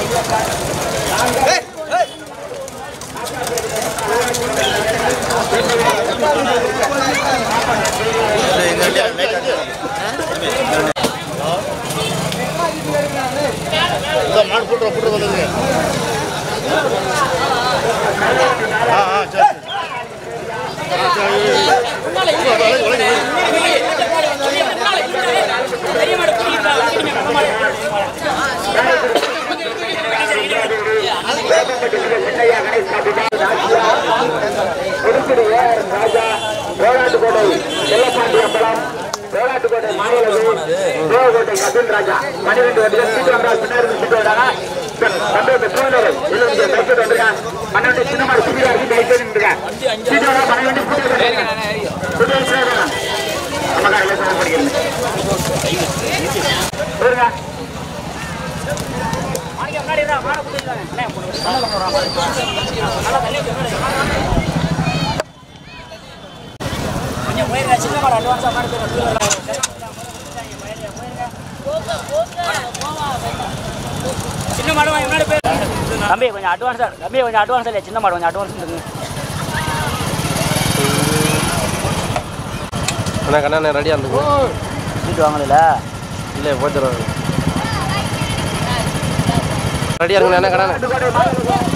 மாடு போட்டு போட்டு வந்துருங்க ஆ ஆ சரி ஆ, சரி. உலகி, உலகி, உலகி. புதுக்குடி ஏஆர் ராஜா வேளாட்டுக்கோட்டை செல்லப்பாண்டி அம்பலம் வேளாட்டுக்கோட்டை மாநில சிவகோட்டை கபில் ராஜா பன்னிரெண்டு வண்டிகள் சீட்டு வந்தால் பின்னாடி சீட்டு வந்தாங்க தம்பி பெற்றோர் இன்னும் கைப்பட்டு வந்திருக்கேன் பன்னெண்டு சின்ன மாதிரி சீட்டு இருக்கு கைப்பட்டு நின்றுருக்கேன் சீட்டு வந்தா பன்னெண்டு புதிய புதிய நமக்காக லேசாக படிக்கிறது சொல்லுங்க சின்ன மாடு வாங்கி முன்னாடி போய் தம்பி கொஞ்சம் அட்வான்ஸா தம்பி கொஞ்சம் அட்வான்ஸ் இல்லையா சின்ன மாடு கொஞ்சம் அட்வான்ஸ் இருக்குங்க அண்ணா கண்ணா ரெடியாக இருந்துக்கும் சீட்டு வாங்கல இல்லை போய் தருவாங்க ரெடியாக இருக்குண்ணா என்ன கண்ணா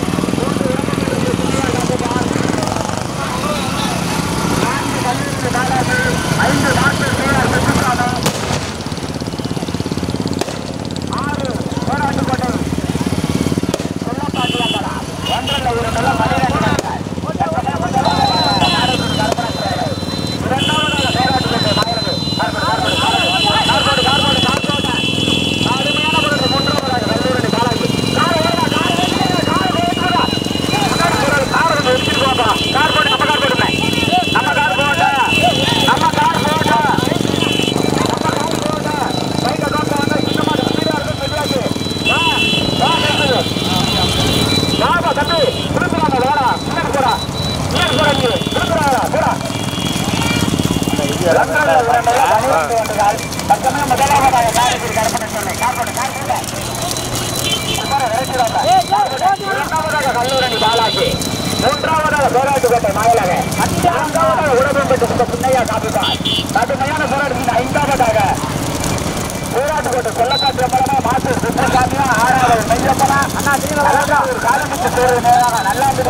கல்லூரணி பாலாஜி மூன்றாவதாக போராட்டுக்கோட்டை மாயலாக நான்காவதாக உடம்பெற்ற புன்னையா காப்பிதான் கடுமையான போராட்டத்தின் ஐந்தாவதாக போராட்டுக்கோட்டை கொல்லக்காட்டு அம்பலமா மாசு சுற்றசாமியா ஆறாவது மெய்யப்பனா அண்ணா ஒரு காலமிட்டு தேர்வு நேராக நல்லாண்டு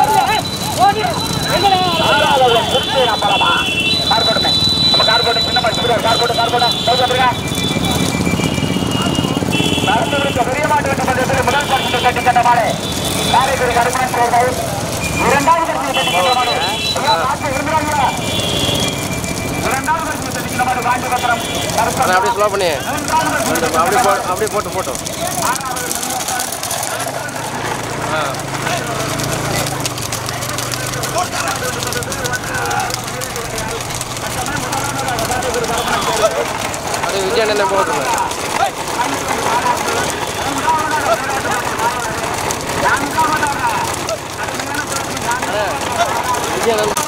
ஆறாவது திருச்சி அம்பலமா கார்போட்டுமே நம்ம கார்போட்டு சின்னமா சிவரார் கார்போட்டு கார்போட்டா சொல்லுங்க நடந்துவிருக்க பெரிய மாட்டு வெற்றி மன்றத்தில் முதல் பரிசு கட்டி கட்ட மாடு காரைக்குடி கருமணன் அவர்கள் இரண்டாவது பரிசு கட்டி கட்ட மாடு ஐயா, மாட்டு விரும்புகிறாங்களா இரண்டாவது பரிசு கட்டி கட்ட மாடு காஞ்சிபுரம் அண்ணா கருப்பன் அப்படியே ஸ்லோ பண்ணி மூன்றாவது பரிசு இந்த அப்படியே போ அப்படியே போட்டு போட்டோம் ஆ அது விஜயானந்தம் போட்டுருங்க விஜயானந்தம்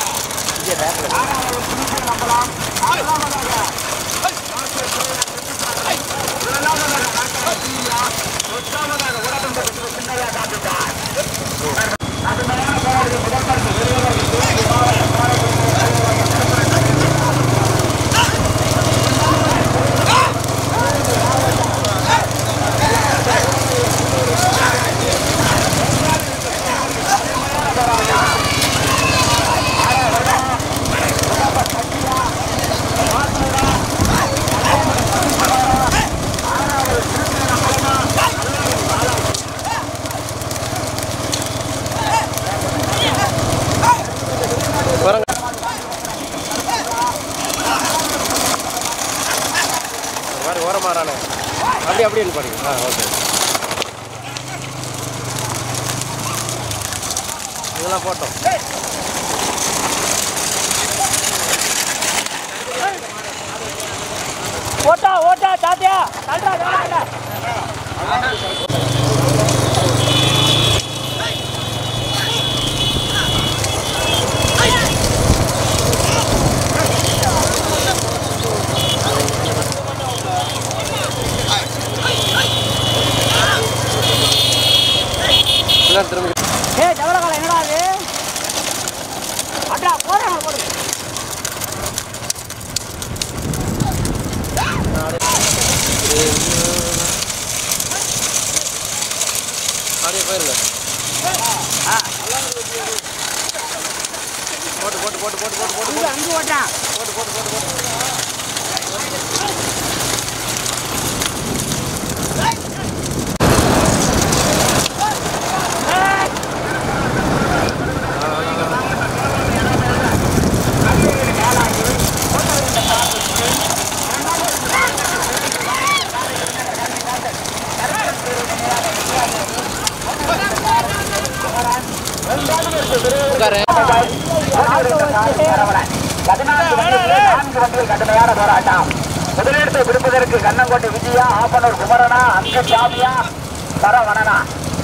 வரங்க மாதிரி ஓரமாறானே அப்படி அப்படின்னு பாருங்க ஆ ஓகே இதெல்லாம் போட்டோம் ஓட்டா ஓட்டா தாத்தியா தள்ளுறா தள்ளுறா ஆ எல்லாம் திரும்பி ஏய் தவளகால என்னடா அது அட்டா போறேன் போடு அப்படியே போயிருங்க போட்டு போட்டு போட்டு போட்டு போட்டு போட்டு அங்க அங்க ஓட்டான் போட்டு போட்டு போட்டு போட்டு உட்காரு பதினான்கு வண்டிகளிலே நான்கு வண்டிகள் கடுமையான போராட்டம் முதலிடத்தை பிடிப்பதற்கு கண்ணங்கோட்டை விஜயா ஆப்பனூர் குமரனா அங்கு சாமியா சரவணனா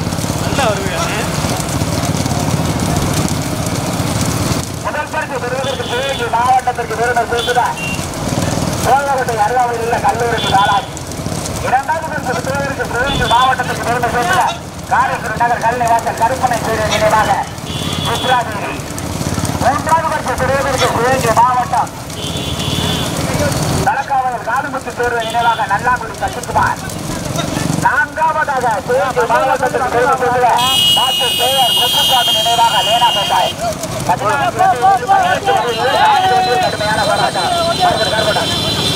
முதல் பரிசு பெறுவதற்கு சிவகங்கை மாவட்டத்திற்கு பெருமை சேர்த்துட சோழகோட்டை அருகாமையில் உள்ள கல்லூரிக்கு நாளாகி இரண்டாவது பரிசு பெறுவதற்கு சிவகங்கை மாவட்டத்திற்கு பெருமை சேர்த்துட காரேஸ்வரி நகர் கல்லைவாசல் கருப்பனை கோயில் நினைவாக சுப்ராதேவி மூன்றாவது பரிசு பெறுவதற்கு சிவகங்கை மாவட்டம் தலக்காவலர் காலுமுத்து தேர்வு நினைவாக நல்லாங்குடி சசிகுமார் நான்காவதாக சிவகங்கை மாவட்டத்திற்கு பெருமை சேர்த்துட டாக்டர் சேகர் முத்துசாமி நினைவாக லேனா பெண்டாய் பதினான்கு வண்டிகளில் பதினெட்டு வண்டிகளில் நான்கு வண்டிகள் கடுமையான போராட்டம் கருப்பன், கருப்பன்.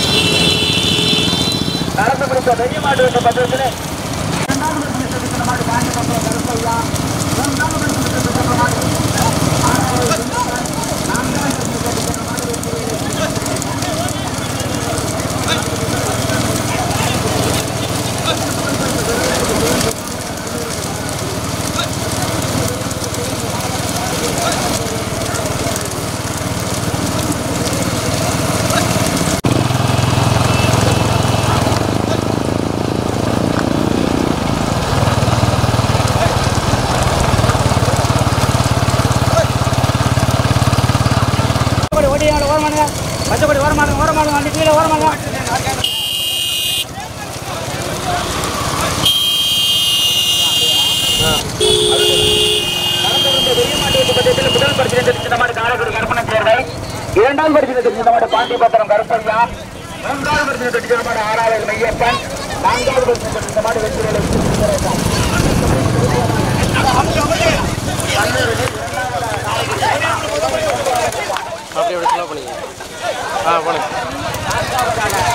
நடந்து முடித்த வெள்ளி மாட்டு வெட்டு பந்தயத்திலே இரண்டாவது பரிசு பெறுகிற மாடு காஞ்சிபுரம் கருப்பையா மூன்றாவது பரிசு பெறுகிற மாடு ஆறாவது வெள்ளிக்காய், நான்காவது பரிசு பெறுகிற மாடு வெற்றி பச்சைப்படி ஓட்டி அவனை ஓரமானுங்க பச்சைப்படி ஓரமானுங்க ஓரமானுங்க வண்டி கீழே ஓரமானுங்க முதல் பரிசீலனை தெரிந்த மாடு காரைக்குடி கருப்பணன் சேர்வை இரண்டாவது பரிசீலனை தெரிந்த மாடு பாண்டிபத்திரம் கருப்பையா மூன்றாவது பரிசீலனை தெரிந்த மாடு ஆறாவது மையப்பன் நான்காவது பரிசீலனை தெரிந்த மாடு வெற்றிவேலை அப்படியே அப்படியே ஸ்லோ பண்ணிங்க ஆ போனேன்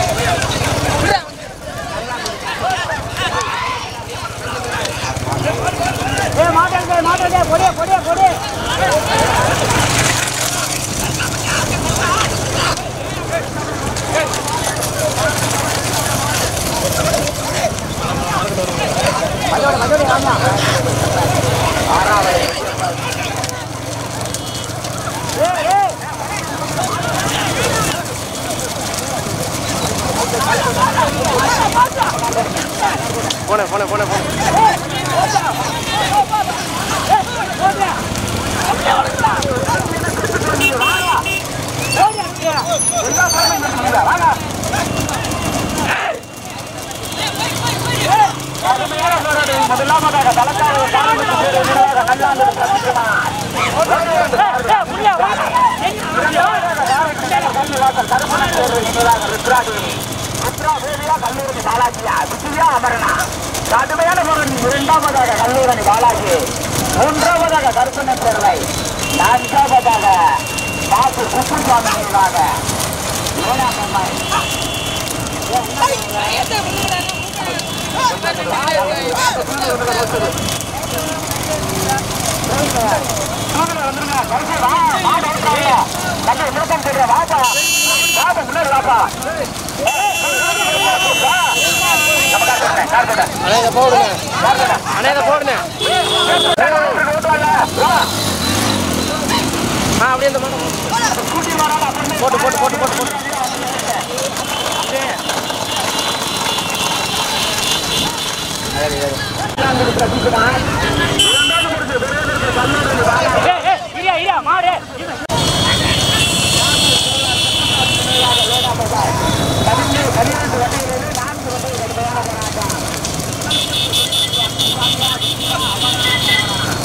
ஏய் மாட்டாங்க மாட்டாங்க கொடியே கொடியே கொடியே மஜோடி மஜோடி வாங்க ஏய் ஏய் போனேன் போனேன் போனேன் போனேன் முதலாவதாக தலக்காவலர் காரைக்குடி சேர்வை நினைவாக நல்லாங்குடி சசிகுமார் கல்விவாசல் கருப்பணன் தேர்வு நினைவாக ருத்ராதேவி ருத்ராதேவியா கல்லூரணி பாலாஜியா விஜயா அமரனா கடுமையான பொருள் இரண்டாவதாக கல்லூரணி பாலாஜி மூன்றாவதாக கருப்பணன் தேர்வை நான்காவதாக பாசு குப்புசாமி நினைவாக ஏழாம் பெருமாள். வந்துருங்க, வந்துருங்க. கடைசி வா, வா, வந்துருங்க. தம்பி, முழுக்கம் சொல்ற, வாப்பா. வாப்பா, முன்னாடி வாப்பா. வா. நம்ம கார் போடுறேன், கார் போடுறேன். அண்ணே இதை போடுங்க கார் போடுறேன். அண்ணே இதை போடுங்க ஓட்டு வாங்க. வா. ஆ அப்படியே இந்த மாட்டோம் ஸ்கூட்டி வாடா, அப்புறமே போட்டு போட்டு போட்டு போட்டு போட்டு நான்கு பிரசிக்குமார். இரண்டாவது முடிச்சு பெரியவருக்கு கல்லூரி வாங்க. ஏய் ஏய் இரியா இரியா மாடு பதினேழு, பன்னிரண்டு வண்டிகளிலே நான்கு வண்டிகள் கடுமையான போராட்டம்.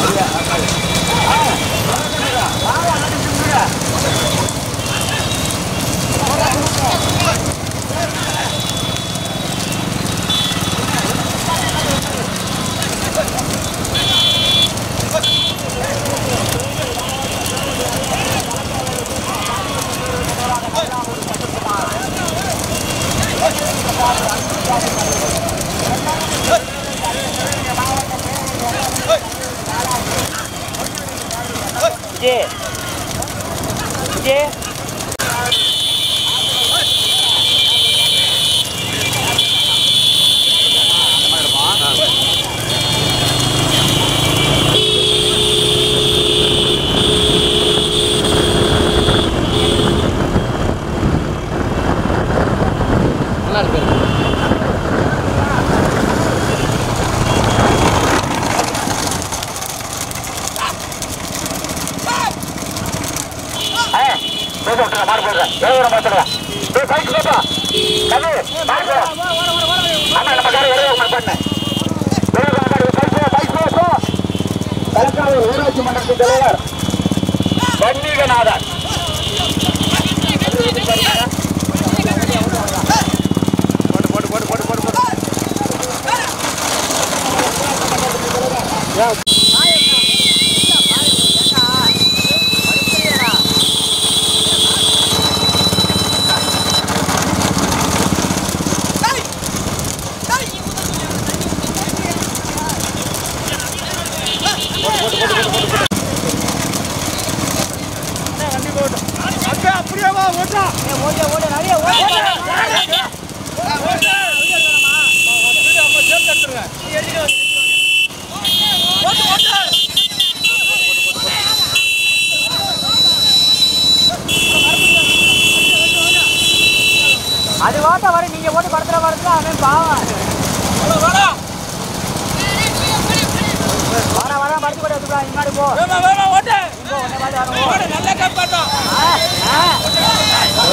விஜய் விஜய் நல்லா இருக்கு பேச விட்டுருங்க மாடு போடுங்க வேற மாத்துடுங்க டேய் பைக் போப்பா கண்ணு பைக் போ ஆமா நம்ம காரை வேற பண்ணு வேற காரை பைக் போ பைக் போ போ தலக்காவூர் ஊராட்சி மன்றத்தின் தலைவர் வன்மீகநாதன் போட்டு போட்டு போட்டு போட்டு போட்டு போட்டு அது ஓட்ட வர நீங்க ஓட்டு படத்துல வரதுல அவன் பாவம் வர வர படுத்து கூட எடுத்துக்கா முன்னாடி போ போ, உன்னை பார்த்து வரணும், போ. ஆ, ஆ.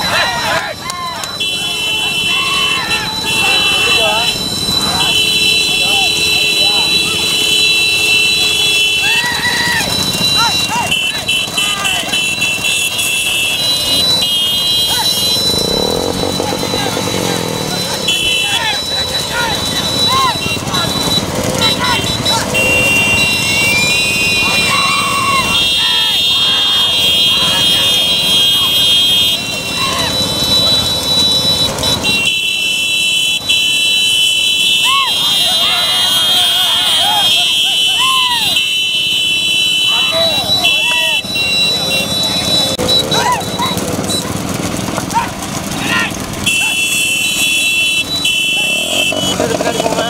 பின்னாடி பின்னாடி போங்க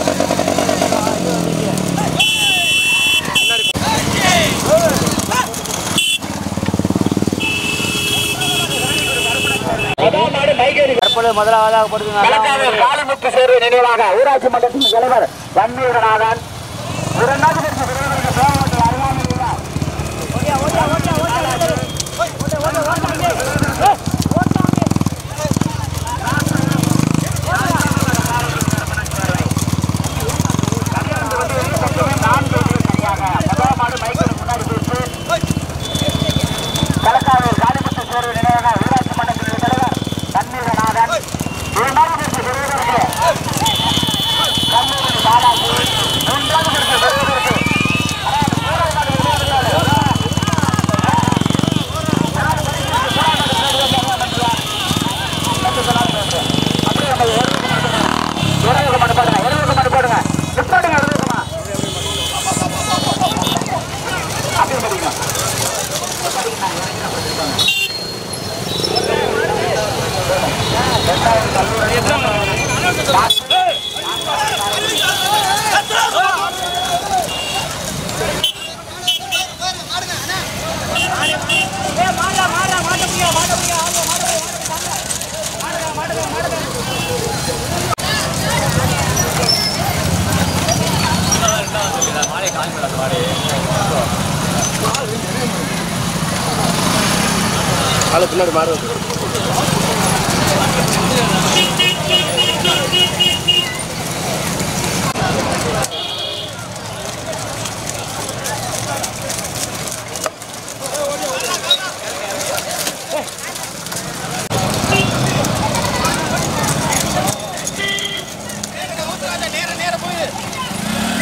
பின்னாடி போ. முதல் மாடு மைகேரி தற்பொழுது முதலாவதாக போடுங்க கலக்காவூர் காளிமுத்து சேர்வு நினைவாக ஊராட்சி மன்றத்தின் தலைவர் வன்மீகநாதன் இரண்டாவது பரிசு பெறுவதற்கு தேவகோட்டை அருகாமையில் உள்ள கலக்காவூர் காளிமுத்து சேர்வு நினைவாக ஊராட்சி மன்றத்தின் தலைவர் வன்மீகநாதன் இரண்டாவது பரிசு பெறுவதற்கு கல்லூரி பாலாஜி மூன்றாவது பரிசு பெறுவதற்கு இருபது மட்டும் போடுங்க இருபது மட்டும் போடுங்க நிப்பாட்டுங்க இருபதுமா அப்படியே படிங்க ஆளு பின்னாடி மாறு